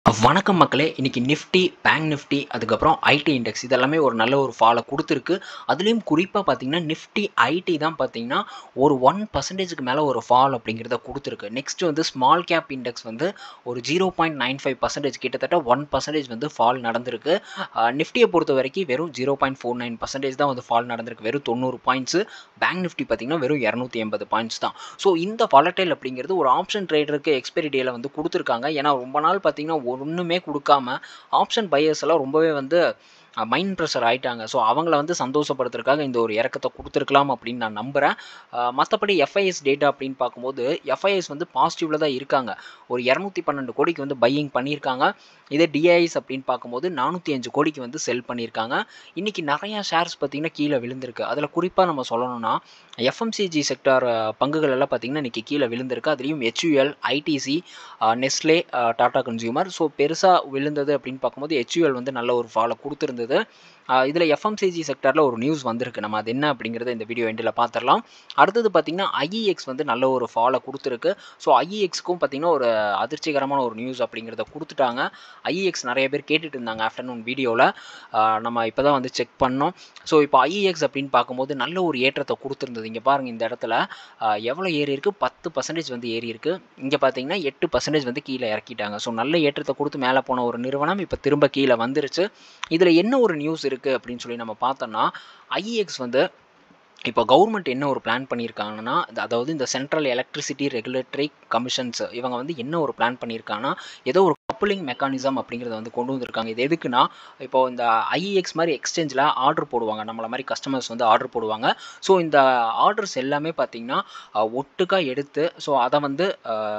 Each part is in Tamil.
வணக்கம் மக்களே இன்னைக்கு நிஃப்டி பேங்க் நிஃப்டி அதுக்கப்புறம் ஐடி இண்டெக்ஸ் இதெல்லாமே ஒரு நல்ல ஒரு ஃபாலை கொடுத்துருக்கு அதுலேயும் குறிப்பாக பார்த்தீங்கன்னா நிஃப்டி ஐடி தான் பார்த்தீங்கன்னா ஒரு ஒன் பர்சன்டேஜுக்கு மேலே ஒரு ஃபால் அப்படிங்கிறத கொடுத்துருக்கு நெக்ஸ்ட் வந்து ஸ்மால் கேப் இண்டெக்ஸ் வந்து ஒரு zero point nine five percentage கிட்டத்தட்ட ஒன் பர்சன்டேஜ் வந்து ஃபால் நடந்திருக்கு நிஃப்டியை பொறுத்த வரைக்கும் வெறும் zero point four nine percentage தான் வந்து ஃபால் நடந்திருக்கு வெறும் தொண்ணூறு பாயிண்ட்ஸு பேங்க் நிஃப்டி பார்த்தீங்கன்னா வெறும் இரநூத்தி எண்பது பாயிண்ட்ஸ் தான் ஸோ இந்த வாலட்டைல் அப்படிங்கிறது ஒரு ஆப்ஷன் ட்ரேடருக்கு எக்ஸ்பைரி டேல வந்து கொடுத்துருக்காங்க ஏன்னா ரொம்ப நாள் பார்த்தீங்கன்னா ஒன்றுமே கொடுக்காம ஆப்ஷன் பையர்ஸ் எல்லாம் ரொம்பவே வந்து மைண்ட் ப்ரெஷர் ஆகிட்டாங்க ஸோ அவங்கள வந்து சந்தோஷப்படுத்துறதுக்காக இந்த ஒரு இறக்கத்தை கொடுத்துருக்கலாம் அப்படின்னு நான் நம்புகிறேன் மற்றபடி எஃப்ஐஎஸ் டேட்டா அப்படின்னு பார்க்கும்போது எஃப்ஐஎஸ் வந்து பாசிட்டிவில் தான் இருக்காங்க ஒரு இரநூத்தி பன்னெண்டு கோடிக்கு வந்து பையிங் பண்ணியிருக்காங்க இதே டிஐஎஸ் அப்படின்னு பார்க்கும்போது நானூற்றி அஞ்சு கோடிக்கு வந்து செல் பண்ணியிருக்காங்க இன்றைக்கி நிறையா ஷேர்ஸ் பார்த்திங்கன்னா கீழே விழுந்திருக்கு அதில் குறிப்பாக நம்ம சொல்லணும்னா எஃப்எம்சிஜி செக்டார் பங்குகள் எல்லாம் பார்த்திங்கன்னா இன்றைக்கி கீழே விழுந்திருக்கு அதுலேயும் HUL ITC Nestle Tata consumer so பெருசாக விழுந்தது அப்படின்னு பார்க்கும்போது ஹெச்யூஎல் வந்து நல்ல ஒரு ஃபாலோ கொடுத்துருந்தது இதில் எஃப்எம்சிஜி செக்டரில் ஒரு நியூஸ் வந்திருக்கு நம்ம அது என்ன அப்படிங்கிறத இந்த வீடியோ எண்டில் பார்த்துடலாம் அடுத்தது பார்த்திங்கன்னா ஐஇஎக்ஸ் வந்து நல்ல ஒரு ஃபாலோ கொடுத்துருக்கு ஸோ ஐஇஎக்ஸ்க்கும் பார்த்திங்கன்னா ஒரு அதிர்ச்சிகரமான ஒரு நியூஸ் அப்படிங்கிறத கொடுத்துட்டாங்க ஐஇஎக்ஸ் நிறைய பேர் கேட்டுட்டு இருந்தாங்க ஆஃப்டர்நூன் வீடியோவில் நம்ம இப்போ தான் வந்து செக் பண்ணோம் ஸோ இப்போ ஐஇஎக்ஸ் அப்படின்னு பார்க்கும்போது நல்ல ஒரு ஏற்றத்தை கொடுத்துருந்தது இங்கே பாருங்கள் இந்த இடத்துல எவ்வளோ ஏறி இருக்குது பத்து பர்சன்டேஜ் வந்து ஏறி இருக்குது இங்கே பார்த்தீங்கன்னா எட்டு பர்சன்டேஜ் வந்து கீழே இறக்கிட்டாங்க ஸோ நல்ல ஏற்றத்தை கொடுத்து மேலே போன ஒரு நிறுவனம் இப்போ திரும்ப கீழே வந்துருச்சு இதில் என்ன ஒரு நியூஸ் இருக்குது அப்படின்னு சொல்லி நம்ம பார்த்தோம்னா ஐஇஎக்ஸ் வந்து இப்போ கவர்மெண்ட் என்ன ஒரு பிளான் பண்ணியிருக்காங்கன்னா அதாவது இந்த சென்ட்ரல் எலக்ட்ரிசிட்டி ரெகுலேட்டரி கமிஷன்ஸ் இவங்க வந்து என்ன ஒரு பிளான் பண்ணியிருக்காங்கன்னா ஏதோ ஒரு கப்புளிங் மெக்கானிசம் அப்படிங்கிறத வந்து கொண்டு வந்திருக்காங்க இது எதுக்குன்னா இப்போ இந்த ஐஇஎக்ஸ் மாதிரி எக்ஸ்சேஞ்சில் ஆர்டர் போடுவாங்க நம்மள மாதிரி கஸ்டமர்ஸ் வந்து ஆர்டர் போடுவாங்க ஸோ இந்த ஆர்டர்ஸ் எல்லாமே பார்த்திங்கன்னா ஒட்டுக்காக எடுத்து ஸோ அதை வந்து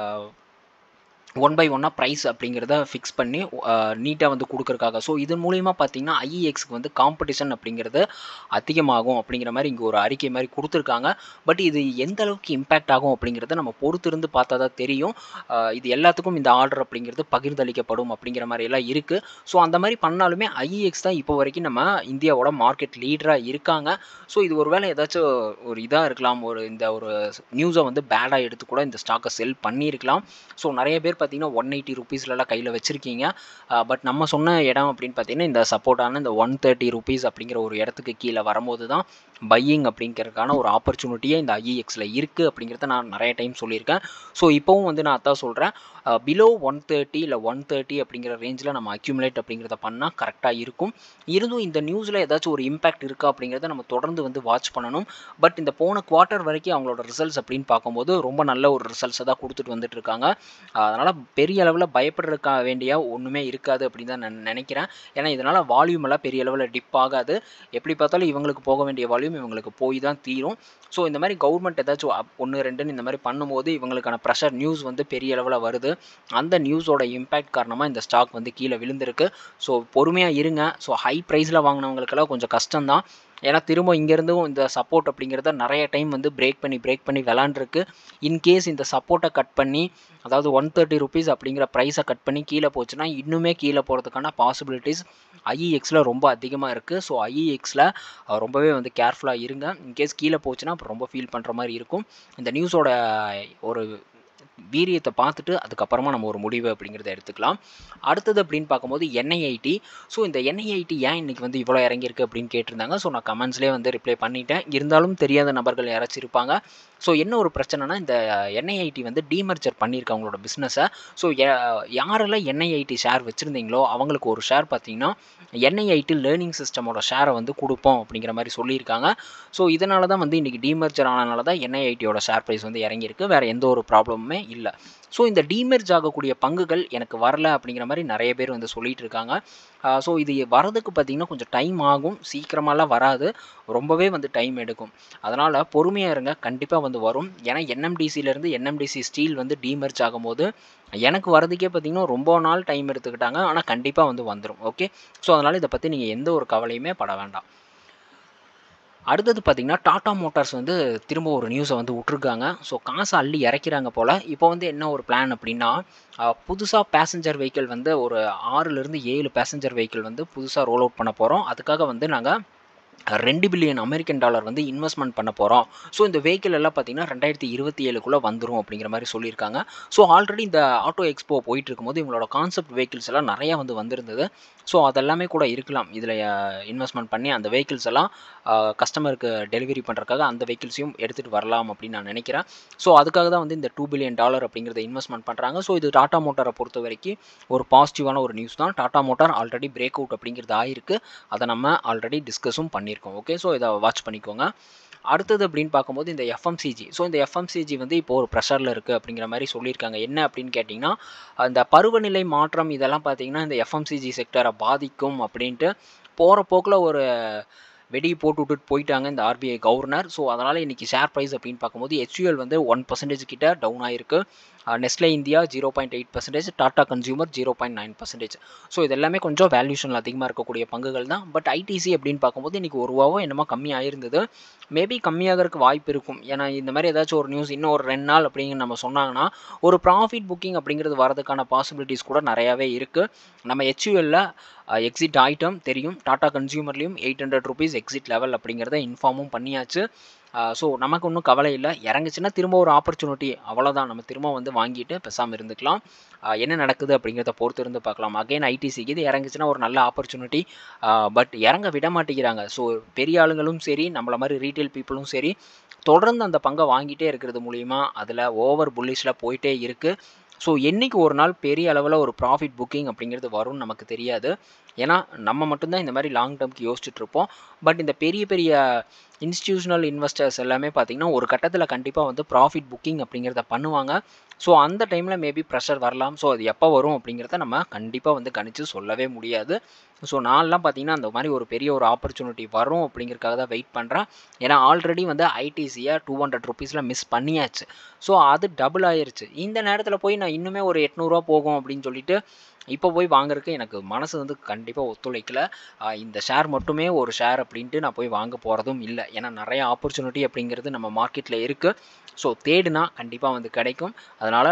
ஒன் பை ஒன்னாக ப்ரைஸ் அப்படிங்கிறத ஃபிக்ஸ் பண்ணி நீட்டாக வந்து கொடுக்குறக்காக ஸோ இதன் மூலிமா பார்த்தீங்கன்னா ஐஇஎக்ஸ்க்கு வந்து காம்படிஷன் அப்படிங்கிறது அதிகமாகும் அப்படிங்கிற மாதிரி இங்கே ஒரு அறிக்கை மாதிரி கொடுத்துருக்காங்க பட் இது எந்த அளவுக்கு இம்பேக்ட் ஆகும் அப்படிங்கிறத நம்ம பொறுத்திருந்து பார்த்தா தான் தெரியும் இது எல்லாத்துக்கும் இந்த ஆர்டர் அப்படிங்கிறது பகிர்ந்தளிக்கப்படும் அப்படிங்கிற மாதிரி எல்லாம் இருக்குது ஸோ அந்த மாதிரி பண்ணாலுமே ஐஇஎக்ஸ் தான் இப்போ வரைக்கும் நம்ம இந்தியாவோட மார்க்கெட் லீடராக இருக்காங்க ஸோ இது ஒரு வேளை ஏதாச்சும் ஒரு இதாக இருக்கலாம் ஒரு இந்த ஒரு நியூஸை வந்து பேடாக எடுத்து கூட இந்த ஸ்டாக்கை செல் பண்ணியிருக்கலாம் ஸோ நிறைய பேர் பார்த்தீங்கன்னா ஒன் எயிட்டி ருபீஸ்லலாம் கையில் வச்சுருக்கீங்க பட் நம்ம சொன்ன இடம் அப்படின்னு பார்த்தீங்கன்னா இந்த சப்போர்ட்டான இந்த ஒன் தேர்ட்டி ருபீஸ் அப்படிங்கிற ஒரு இடத்துக்கு கீழே வரும்போது தான் பையிங் அப்படிங்கிறதுக்கான ஒரு ஆப்பர்ச்சுனிட்டியே இந்த ஐஇஎக்ஸில் இருக்குது அப்படிங்கிறத நான் நிறைய டைம் சொல்லியிருக்கேன் ஸோ இப்போவும் வந்து நான் அதான் சொல்கிறேன் பிலோ ஒன் தேர்ட்டி இல்லை ஒன் தேர்ட்டி அப்படிங்கிற ரேஞ்சில் நம்ம அக்யூமுலேட் அப்படிங்கிறத பண்ணால் கரெக்டாக இருக்கும் இருந்தும் இந்த நியூஸில் ஏதாச்சும் ஒரு இம்பாக்ட் இருக்கா அப்படிங்கிறத நம்ம தொடர்ந்து வந்து வாட்ச் பண்ணணும் பட் இந்த போன குவார்ட்டர் வரைக்கும் அவங்களோட ரிசல்ட்ஸ் அப்படின்னு பார்க்கும்போது ரொம்ப நல்ல ஒரு ரிசல்ட்ஸை தான் கொடுத்துட்டு வந்துட்டு இருக்காங்க அதனால் பெரிய அளவில் பயப்படுறதுக்க வேண்டிய ஒன்றுமே இருக்காது அப்படின்னு தான் நான் நினைக்கிறேன் ஏன்னா இதனால் வால்யூம் எல்லாம் பெரிய அளவில் டிப் ஆகாது எப்படி பார்த்தாலும் இவங்களுக்கு போக வேண்டிய வால்யூம் இவங்களுக்கு போய் தான் தீரும் ஸோ இந்த மாதிரி கவர்மெண்ட் ஏதாச்சும் ஒன்று ரெண்டுன்னு இந்த மாதிரி பண்ணும்போது இவங்களுக்கான ப்ரெஷர் நியூஸ் வந்து பெரிய அளவில் வருது அந்த நியூஸோட இம்பேக்ட் காரணமாக இந்த ஸ்டாக் வந்து கீழே விழுந்திருக்கு ஸோ பொறுமையாக இருங்க ஸோ ஹை ப்ரைஸில் வாங்கினவங்களுக்கெல்லாம் கொஞ்சம் கஷ்டம்தான் ஏன்னா திரும்ப இங்கேருந்தும் இந்த சப்போர்ட் அப்படிங்கிறத நிறைய டைம் வந்து பிரேக் பண்ணி பிரேக் பண்ணி விளாண்டுருக்கு இன்கேஸ் இந்த சப்போர்ட்டை கட் பண்ணி அதாவது ஒன் தேர்ட்டி ருபீஸ் அப்படிங்கிற ப்ரைஸை கட் பண்ணி கீழே போச்சுன்னா இன்னுமே கீழே போகிறதுக்கான பாசிபிலிட்டிஸ் ஐஇஎக்ஸில் ரொம்ப அதிகமாக இருக்குது ஸோ ஐஇஎக்ஸில் ரொம்பவே வந்து கேர்ஃபுல்லாக இருங்க இன்கேஸ் கீழே போச்சுன்னா அப்புறம் ரொம்ப ஃபீல் பண்ணுற மாதிரி இருக்கும் இந்த நியூஸோட ஒரு வீரியத்தை பார்த்துட்டு அதுக்கப்புறமா நம்ம ஒரு முடிவு அப்படிங்கிறத எடுத்துக்கலாம் அடுத்தது அப்படின்னு பார்க்கும்போது என்ஐஐடி ஸோ இந்த என்ஐஐடி ஏன் இன்றைக்கி வந்து இவ்வளோ இறங்கியிருக்கு அப்படின்னு கேட்டிருந்தாங்க ஸோ நான் கமெண்ட்ஸ்லேயே வந்து ரிப்ளை பண்ணிட்டேன் இருந்தாலும் தெரியாத நபர்கள் யாராச்சும் இருப்பாங்க ஸோ என்ன ஒரு பிரச்சனைனா இந்த என்ஐஐடி வந்து டீமர்ஜர் பண்ணியிருக்க அவங்களோட பிஸ்னஸை ஸோ யாரெல்லாம் என்ஐஐடி ஷேர் வச்சுருந்தீங்களோ அவங்களுக்கு ஒரு ஷேர் பார்த்தீங்கன்னா என்ஐஐடி லேர்னிங் சிஸ்டமோட ஷேரை வந்து கொடுப்போம் அப்படிங்கிற மாதிரி சொல்லியிருக்காங்க ஸோ இதனால தான் வந்து இன்றைக்கி டீமர்ஜர் ஆனனால தான் என்ஐஐடியோட ஷேர் ப்ரைஸ் வந்து இறங்கியிருக்கு வேறு எந்த ஒரு ப்ராப்ளமுமே இல்லை ஸோ இந்த டீமெர்ஜ் ஆகக்கூடிய பங்குகள் எனக்கு வரல அப்படிங்கிற மாதிரி நிறைய பேர் வந்து சொல்லிட்டு இருக்காங்க ஸோ இது வரதுக்கு பார்த்திங்கன்னா கொஞ்சம் டைம் ஆகும் சீக்கிரமாலாம் வராது ரொம்பவே வந்து டைம் எடுக்கும் அதனால் பொறுமையாக இருங்க கண்டிப்பாக வந்து வரும் ஏன்னா என்எம்டிசிலேருந்து என்எம்டிசி ஸ்டீல் வந்து டீமெர்ஜ் ஆகும்போது எனக்கு வரதுக்கே பார்த்திங்கன்னா ரொம்ப நாள் டைம் எடுத்துக்கிட்டாங்க ஆனால் கண்டிப்பாக வந்து வந்துடும் ஓகே ஸோ அதனால் இதை பற்றி நீங்கள் எந்த ஒரு கவலையுமே பட வேண்டாம் அடுத்தது பார்த்திங்கன்னா டாடா மோட்டார்ஸ் வந்து திரும்ப ஒரு நியூஸை வந்து விட்ருக்காங்க ஸோ காசை அள்ளி இறக்கிறாங்க போல் இப்போ வந்து என்ன ஒரு பிளான் அப்படின்னா புதுசாக பேசஞ்சர் வெஹிக்கிள் வந்து ஒரு ஆறுலேருந்து ஏழு பேசஞ்சர் வெஹிக்கிள் வந்து புதுசாக ரோல் அவுட் பண்ண போகிறோம் அதுக்காக வந்து நாங்கள் ரெண்டு பில்லியன் அமெரிக்கன் டாலர் வந்து இன்வெஸ்ட்மெண்ட் பண்ண போகிறோம் ஸோ இந்த வெஹிக்கிள் எல்லாம் பார்த்தீங்கன்னா ரெண்டாயிரத்தி இருபத்தி ஏழுக்குள்ளே வந்துடும் அப்படிங்கிற மாதிரி சொல்லியிருக்காங்க ஸோ ஆல்ரெடி இந்த ஆட்டோ எக்ஸ்போ போயிட்டு இருக்கும்போது இவங்களோட கான்செப்ட் வெஹிக்கிள்ஸ் எல்லாம் நிறையா வந்து வந்திருந்தது ஸோ அதெல்லாமே கூட இருக்கலாம் இதில் இன்வெஸ்ட்மெண்ட் பண்ணி அந்த வெஹிக்கிள்ஸ் எல்லாம் கஸ்டமருக்கு டெலிவரி பண்ணுறதுக்காக அந்த வெஹிக்கிள்ஸையும் எடுத்துகிட்டு வரலாம் அப்படின்னு நான் நினைக்கிறேன் ஸோ அதுக்காக தான் வந்து இந்த டூ பில்லியன் டாலர் அப்படிங்கிறத இன்வெஸ்ட்மெண்ட் பண்ணுறாங்க ஸோ இது டாடா மோட்டாரை பொறுத்த வரைக்கும் ஒரு பாசிட்டிவான ஒரு நியூஸ் தான் Tata motor already break out அப்படிங்கிறது ஆயிருக்கு அதை நம்ம ஆல்ரெடி டிஸ்கஸும் பண்ணியிருக்கோம் ஓகே ஸோ இதை வாட்ச் பண்ணிக்கோங்க அடுத்தது அப்படின்னு பார்க்கும்போது இந்த எஃப்எம்சிஜி ஸோ இந்த எஃப்எம்சிஜி வந்து இப்போ ஒரு ப்ரெஷரில் இருக்குது அப்படிங்கிற மாதிரி சொல்லியிருக்காங்க என்ன அப்படின்னு கேட்டிங்கன்னா அந்த பருவநிலை மாற்றம் இதெல்லாம் பார்த்தீங்கன்னா இந்த எஃப்எம்சிஜி செக்டரை பாதிக்கும் அப்படின்ட்டு போகிற போக்கில் ஒரு வெடி போட்டு விட்டுட்டு போயிட்டாங்க இந்த ஆர்பிஐ கவர்னர் ஸோ அதனால் இன்றைக்கி ஷேர் ப்ரைஸ் அப்படின்னு பார்க்கும்போது ஹெச்யூஎல் வந்து ஒன் பர்சன்டேஜ் கிட்ட டவுன் ஆயிருக்கு Nestle India zero point eight percentage Tata consumer zero point nine percentage so இது எல்லாமே கொஞ்சம் வேல்யூஷன் அதிகமாக இருக்கக்கூடிய பங்குகள் தான் பட் ஐடிசி அப்படின்னு பார்க்கும்போது இன்றைக்கி ஒரு ரூபாவோ என்னமோ கம்மி ஆயிருந்தது மேபி கம்மியாகிறதுக்கு வாய்ப்பு இருக்கும் ஏன்னா இந்த மாதிரி ஏதாச்சும் ஒரு நியூஸ் இன்னும் ஒரு ரெண்டு நாள் அப்படிங்கிற நம்ம சொன்னாங்கன்னா ஒரு ப்ராஃபிட் புக்கிங் அப்படிங்கிறது வரதுக்கான பாசிபிலிட்டிஸ் கூட நிறையாவே இருக்குது நம்ம ஹெச்யூஎல்ல எக்ஸிட் ஐட்டம் தெரியும் டாடா கன்சியூமர்லேயும் eight hundred rupees exit level அப்படிங்கிறத இன்ஃபார்மும் பண்ணியாச்சு ஸோ நமக்கு ஒன்றும் கவலை இல்லை இறங்குச்சுன்னா திரும்ப ஒரு ஆப்பர்ச்சுனிட்டி அவ்வளோதான் நம்ம திரும்ப வந்து வாங்கிட்டு பேசாமல் இருந்துக்கலாம் என்ன நடக்குது அப்படிங்கிறத பொறுத்து இருந்து பார்க்கலாம் அகைன் ஐடிசிக்கு இது இறங்குச்சுன்னா ஒரு நல்ல ஆப்பர்ச்சுனிட்டி பட் இறங்க விட மாட்டேங்கிறாங்க ஸோ பெரிய ஆளுங்களும் சரி நம்மள மாதிரி ரீட்டைல் பீப்புளும் சரி தொடர்ந்து அந்த பங்கை வாங்கிட்டே இருக்கிறது மூலிமா அதில் ஓவர் புல்லிஷில் போயிட்டே இருக்குது ஸோ என்றைக்கு ஒரு நாள் பெரிய அளவில் ஒரு ப்ராஃபிட் புக்கிங் அப்படிங்கிறது வரும்னு நமக்கு தெரியாது ஏன்னா நம்ம மட்டும்தான் இந்த மாதிரி லாங் டேர்ம்க்கு யோசிச்சுட்டு இருப்போம் பட் இந்த பெரிய பெரிய இன்ஸ்டியூஷனல் இன்வெஸ்டர்ஸ் எல்லாமே பார்த்திங்கன்னா ஒரு கட்டத்தில் கண்டிப்பாக வந்து ப்ராஃபிட் புக்கிங் அப்படிங்கிறத பண்ணுவாங்க ஸோ அந்த டைமில் மேபி ப்ரெஷர் வரலாம் ஸோ அது எப்போ வரும் அப்படிங்கிறத நம்ம கண்டிப்பாக வந்து கணிச்சு சொல்லவே முடியாது ஸோ நான்லாம் பார்த்தீங்கன்னா அந்த மாதிரி ஒரு பெரிய ஒரு ஆப்பர்ச்சுனிட்டி வரும் அப்படிங்கிறதுக்காக தான் வெயிட் பண்ணுறேன் ஏன்னா ஆல்ரெடி வந்து ஐடிசியை டூ ஹண்ட்ரட் ருபீஸில் மிஸ் பண்ணியாச்சு ஸோ அது டபுள் ஆயிருச்சு இந்த நேரத்தில் போய் நான் இன்னுமே ஒரு எட்நூறுரூவா போகும் அப்படின்னு சொல்லிட்டு இப்போ போய் வாங்குறதுக்கு எனக்கு மனசு வந்து கண்டிப்பாக ஒத்துழைக்கல இந்த ஷேர் மட்டுமே ஒரு ஷேர் அப்படின்ட்டு நான் போய் வாங்க போகிறதும் இல்லை ஏன்னா நிறைய ஆப்பர்ச்சுனிட்டி அப்படிங்கிறது நம்ம மார்க்கெட்டில் இருக்குது ஸோ தேடுனா கண்டிப்பாக வந்து கிடைக்கும் அதனால்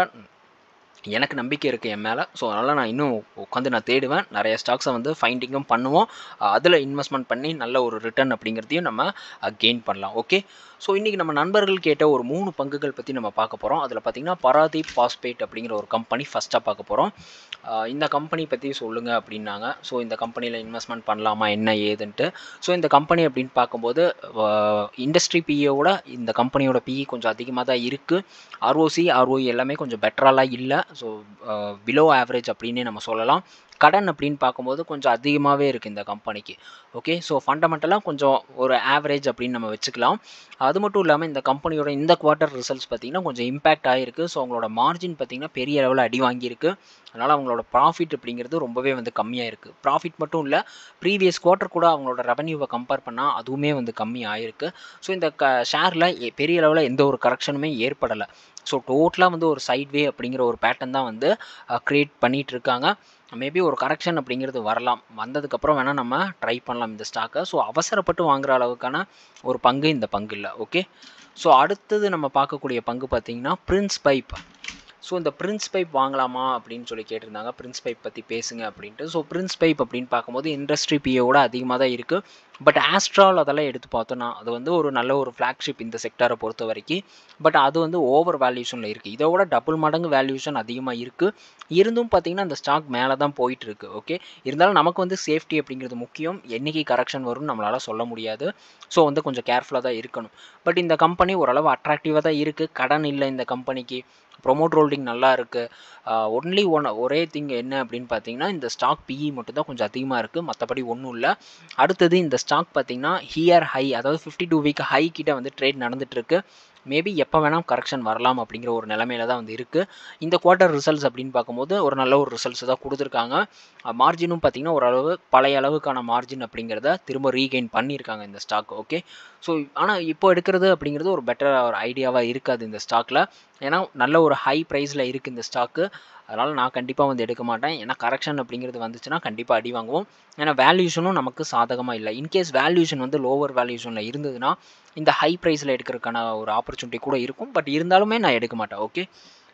எனக்கு நம்பிக்கை இருக்குது என் மேலே ஸோ அதனால் நான் இன்னும் உட்காந்து நான் தேடுவேன் நிறைய ஸ்டாக்ஸை வந்து ஃபைண்டிங்கும் பண்ணுவோம் அதில் இன்வெஸ்ட்மெண்ட் பண்ணி நல்ல ஒரு ரிட்டர்ன் அப்படிங்கிறதையும் நம்ம கெயின் பண்ணலாம் ஓகே ஸோ இன்றைக்கி நம்ம நண்பர்கள் கேட்ட ஒரு மூணு பங்குகள் பற்றி நம்ம பார்க்க போகிறோம் அதில் பார்த்திங்கன்னா பராதீப் பாஸ்பேட் அப்படிங்கிற ஒரு கம்பெனி ஃபஸ்ட்டாக பார்க்க போகிறோம் இந்த கம்பெனி பற்றி சொல்லுங்கள் அப்படின்னாங்க ஸோ இந்த கம்பெனியில் இன்வெஸ்ட்மெண்ட் பண்ணலாமா என்ன ஏதுன்ட்டு ஸோ இந்த கம்பெனி அப்படின்னு பார்க்கும்போது இண்டஸ்ட்ரி பிஏவோட இந்த கம்பெனியோட பிஇ கொஞ்சம் அதிகமாக தான் இருக்குது ஆர்ஓசி ஆர்ஓஇ எல்லாமே கொஞ்சம் பெட்டராலாம் இல்லை ஸோ பிலோ ஆவரேஜ் அப்படின்னே நம்ம சொல்லலாம் கடன் அப்படின்னு பார்க்கும்போது கொஞ்சம் அதிகமாகவே இருக்குது இந்த கம்பெனிக்கு ஓகே ஸோ ஃபண்டமெண்டலாக கொஞ்சம் ஒரு ஆவரேஜ் அப்படின்னு நம்ம வச்சுக்கலாம் அது மட்டும் இல்லாமல் இந்த கம்பெனியோட இந்த குவார்ட்டர் ரிசல்ட்ஸ் பார்த்திங்கன்னா கொஞ்சம் இம்பேக்ட் ஆகிருக்கு ஸோ அவங்களோட மார்ஜின் பார்த்திங்கன்னா பெரிய அளவில் அடி வாங்கியிருக்கு அதனால் அவங்களோட ப்ராஃபிட் அப்படிங்கிறது ரொம்பவே வந்து கம்மியாக இருக்குது ப்ராஃபிட் மட்டும் இல்லை ப்ரீவியஸ் குவார்ட்டர் கூட அவங்களோட ரெவன்யூவை கம்பேர் பண்ணால் அதுவுமே வந்து கம்மி ஆகிருக்கு ஸோ இந்த க ஷேரில் பெரிய அளவில் எந்த ஒரு கரெக்ஷனுமே ஏற்படலை ஸோ டோட்டலாக வந்து ஒரு சைட்வே அப்படிங்கிற ஒரு பேட்டர்ன் தான் வந்து க்ரியேட் பண்ணிகிட்டு இருக்காங்க மேபி ஒரு கரெக்ஷன் அப்படிங்கிறது வரலாம் வந்ததுக்கப்புறம் வேணால் நம்ம ட்ரை பண்ணலாம் இந்த ஸ்டாக்கை ஸோ அவசரப்பட்டு வாங்குற அளவுக்கான ஒரு பங்கு இந்த பங்கு இல்லை ஓகே ஸோ அடுத்தது நம்ம பார்க்கக்கூடிய பங்கு பார்த்திங்கன்னா பிரின்ஸ் பைப் ஸோ இந்த பிரின்ஸ் பைப் வாங்கலாமா அப்படின்னு சொல்லி கேட்டிருந்தாங்க பிரின்ஸ் பைப் பற்றி பேசுங்க அப்படின்ட்டு ஸோ பிரின்ஸ் பைப் அப்படின்னு பார்க்கும்போது இண்டஸ்ட்ரி பிஏவோட அதிகமாக தான் இருக்குது பட் ஆஸ்ட்ரால் அதெல்லாம் எடுத்து பார்த்தோன்னா அது வந்து ஒரு நல்ல ஒரு ஃப்ளாக்ஷிப் இந்த செக்டரை பொறுத்த வரைக்கும் பட் அது வந்து ஓவர் வேல்யூஷனில் இருக்குது இதோட டபுள் மடங்கு வேல்யூஷன் அதிகமாக இருக்குது இருந்தும் பார்த்திங்கன்னா அந்த ஸ்டாக் மேலே தான் போயிட்டு இருக்கு ஓகே இருந்தாலும் நமக்கு வந்து சேஃப்டி அப்படிங்கிறது முக்கியம் என்றைக்கு கரெக்ஷன் வரும்னு நம்மளால் சொல்ல முடியாது ஸோ வந்து கொஞ்சம் கேர்ஃபுல்லாக தான் இருக்கணும் பட் இந்த கம்பெனி ஓரளவு அட்ராக்டிவாக தான் இருக்குது கடன் இல்லை இந்த கம்பெனிக்கு ப்ரொமோட் ஹோல்டிங் நல்லா இருக்குது ஒன்லி ஒன் ஒரே திங் என்ன அப்படின்னு பார்த்தீங்கன்னா இந்த ஸ்டாக் பிஇ மட்டும் தான் கொஞ்சம் அதிகமாக இருக்குது மற்றபடி ஒன்றும் இல்லை அடுத்தது இந்த ஸ்டாக் பார்த்தீங்கன்னா ஹியர் ஹை அதாவது ஃபிஃப்டி டூ வீக் ஹை கிட்ட வந்து ட்ரேட் நடந்துகிட்ருக்கு மேபி எப்போ வேணால் கரெக்ஷன் வரலாம் அப்படிங்கிற ஒரு நிலமையில தான் வந்து இருக்குது இந்த குவார்ட்டர் ரிசல்ட்ஸ் அப்படின்னு பார்க்கும்போது ஒரு நல்ல ஒரு ரிசல்ட்ஸ் தான் கொடுத்துருக்காங்க மார்ஜினும் பார்த்திங்கன்னா ஓரளவு பழைய அளவுக்கான மார்ஜின் அப்படிங்கிறத திரும்ப ரீகெயின் பண்ணியிருக்காங்க இந்த ஸ்டாக் ஓகே ஸோ ஆனால் இப்போ எடுக்கிறது அப்படிங்கிறது ஒரு பெட்டர் ஒரு ஐடியாவாக இருக்காது இந்த ஸ்டாக்கில் ஏன்னா நல்ல ஒரு ஹை ப்ரைஸில் இருக்குது இந்த ஸ்டாக்கு அதனால் நான் கண்டிப்பாக வந்து எடுக்க மாட்டேன் ஏன்னா கரெக்ஷன் அப்படிங்கிறது வந்துச்சுன்னா கண்டிப்பாக அடி வாங்குவோம் ஏன்னா வேல்யூஷனும் நமக்கு சாதகமாக இல்லை இன்கேஸ் வேல்யூஷன் வந்து லோவர் வேல்யூஷனில் இருந்ததுன்னா இந்த ஹை ப்ரைஸில் எடுக்கிறதுக்கான ஒரு ஆப்பர்ச்சுனிட்டி கூட இருக்கும் பட் இருந்தாலுமே நான் எடுக்க மாட்டேன் ஓகே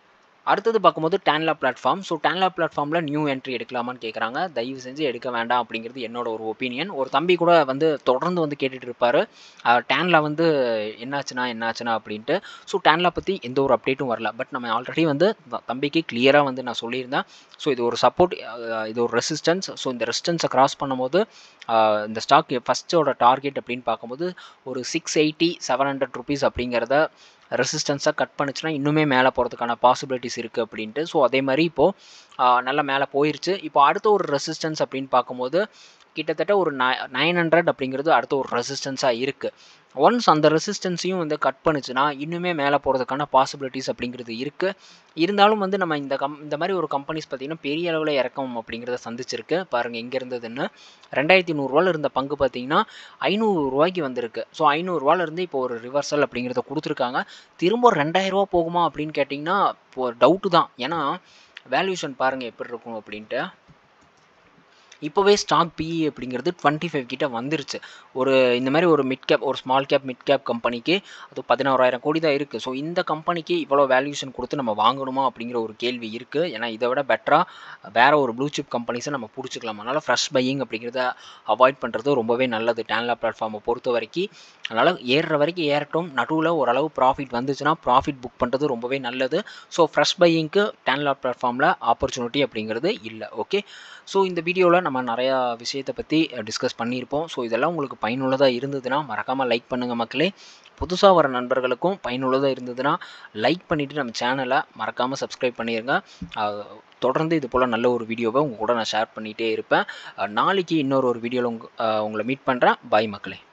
அடுத்தது பார்க்கும்போது டேன்லா பிளாட்ஃபார்ம் ஸோ டேன்லா பிளாட்ஃபார்மில் நியூ என்ட்ரி எடுக்கலாமான்னு கேட்குறாங்க தயவு செஞ்சு எடுக்க வேண்டாம் அப்படிங்கிறது என்னோட ஒரு ஒப்பீனியன் ஒரு தம்பி கூட வந்து தொடர்ந்து வந்து கேட்டுட்டு இருப்பார் டேன்லா வந்து என்னாச்சுன்னா என்னாச்சுன்னா அப்படின்ட்டு ஸோ டேன்லா பற்றி எந்த ஒரு அப்டேட்டும் வரல பட் நம்ம ஆல்ரெடி வந்து த- தம்பிக்கு கிளியராக வந்து நான் சொல்லியிருந்தேன் ஸோ இது ஒரு சப்போர்ட் இது ஒரு ரெசிஸ்டன்ஸ் ஸோ இந்த ரெசிஸ்டன்ஸை கிராஸ் பண்ணும்போது ஆஹ் இந்த ஸ்டாக் ஃபஸ்ட்டோட டார்கெட் அப்படின்னு பார்க்கும்போது ஒரு six eighty seven hundred rupees அப்படிங்கிறத ரெசிஸ்டன்ஸாக கட் பண்ணுச்சுன்னா இன்னுமே மேலே போகிறதுக்கான பாசிபிலிட்டிஸ் இருக்குது அப்படின்ட்டு ஸோ அதே மாதிரி இப்போது நல்லா மேலே போயிருச்சு இப்போ அடுத்த ஒரு ரெசிஸ்டன்ஸ் அப்படின்னு பார்க்கும்போது கிட்டத்தட்ட ஒரு நைன் ஹண்ட்ரட் அப்படிங்கிறது அடுத்த ஒரு ரெசிஸ்டன்ஸாக இருக்குது ஒன்ஸ் அந்த ரெசிஸ்டன்ஸையும் வந்து கட் பண்ணுச்சுன்னா இன்னுமே மேலே போகிறதுக்கான பாசிபிலிட்டிஸ் அப்படிங்கிறது இருக்குது இருந்தாலும் வந்து நம்ம இந்த கம் இந்த மாதிரி ஒரு கம்பெனிஸ் பார்த்திங்கன்னா பெரிய அளவில் இறக்கம் அப்படிங்கிறத சந்திச்சிருக்கு பாருங்கள் எங்கே இருந்ததுன்னு ரெண்டாயிரத்தி நூறுரூவால இருந்த பங்கு பார்த்தீங்கன்னா ஐநூறு ரூபாய்க்கு வந்திருக்கு ஸோ ஐநூறுரூவால இருந்து இப்போ ஒரு ரிவர்சல் அப்படிங்கிறத கொடுத்துருக்காங்க திரும்ப ரெண்டாயிரரூவா போகுமா அப்படின்னு கேட்டிங்கன்னா இப்போ டவுட்டு தான் ஏன்னா வேல்யூஷன் பாருங்கள் எப்படி இருக்கும் அப்படின்ட்டு இப்போவே ஸ்டாக் பிஇ அப்படிங்கிறது டுவெண்ட்டி ஃபைவ் கிட்ட வந்துருச்சு ஒரு இந்த மாதிரி ஒரு மிட் கேப் ஒரு ஸ்மால் கேப் மிட் கேப் கம்பெனிக்கு அது பதினோராயிரம் கோடி தான் இருக்குது ஸோ இந்த கம்பெனிக்கு இவ்வளோ வேல்யூஷன் கொடுத்து நம்ம வாங்கணுமா அப்படிங்கிற ஒரு கேள்வி இருக்குது ஏன்னா இதை விட பெட்டராக வேற ஒரு ப்ளூ சிப் கம்பெனிஸை நம்ம பிடிச்சிக்கலாம் அதனால் ஃப்ரெஷ் பையிங் அப்படிங்கிறத அவாய்ட் பண்ணுறது ரொம்பவே நல்லது டேன்லா பிளாட்ஃபார்மை பொறுத்த வரைக்கும் அதனால் ஏறுற வரைக்கும் ஏறட்டும் நடுவில் ஓரளவு ப்ராஃபிட் வந்துச்சுன்னா ப்ராஃபிட் புக் பண்ணுறது ரொம்பவே நல்லது ஸோ ஃப்ரெஷ் பையிங்க்கு டேன்லா பிளாட்ஃபார்மில் ஆப்பர்ச்சுனிட்டி அப்படிங்கிறது இல்லை ஓகே ஸோ இந்த வீடியோவில் நம்ம நிறையா விஷயத்தை பற்றி டிஸ்கஸ் பண்ணியிருப்போம் ஸோ இதெல்லாம் உங்களுக்கு பயனுள்ளதாக இருந்ததுன்னா மறக்காமல் லைக் பண்ணுங்கள் மக்களே புதுசாக வர நண்பர்களுக்கும் பயனுள்ளதாக இருந்ததுன்னா லைக் பண்ணிவிட்டு நம்ம சேனலை மறக்காமல் சப்ஸ்கிரைப் பண்ணிடுங்க அஹ், தொடர்ந்து இது போல் நல்ல ஒரு வீடியோவை உங்கள் கூட நான் ஷேர் பண்ணிகிட்டே இருப்பேன் அஹ், நாளைக்கு இன்னொரு ஒரு வீடியோவில் உங்க அஹ், உங்களை மீட் பண்ணுறேன் பாய் மக்களே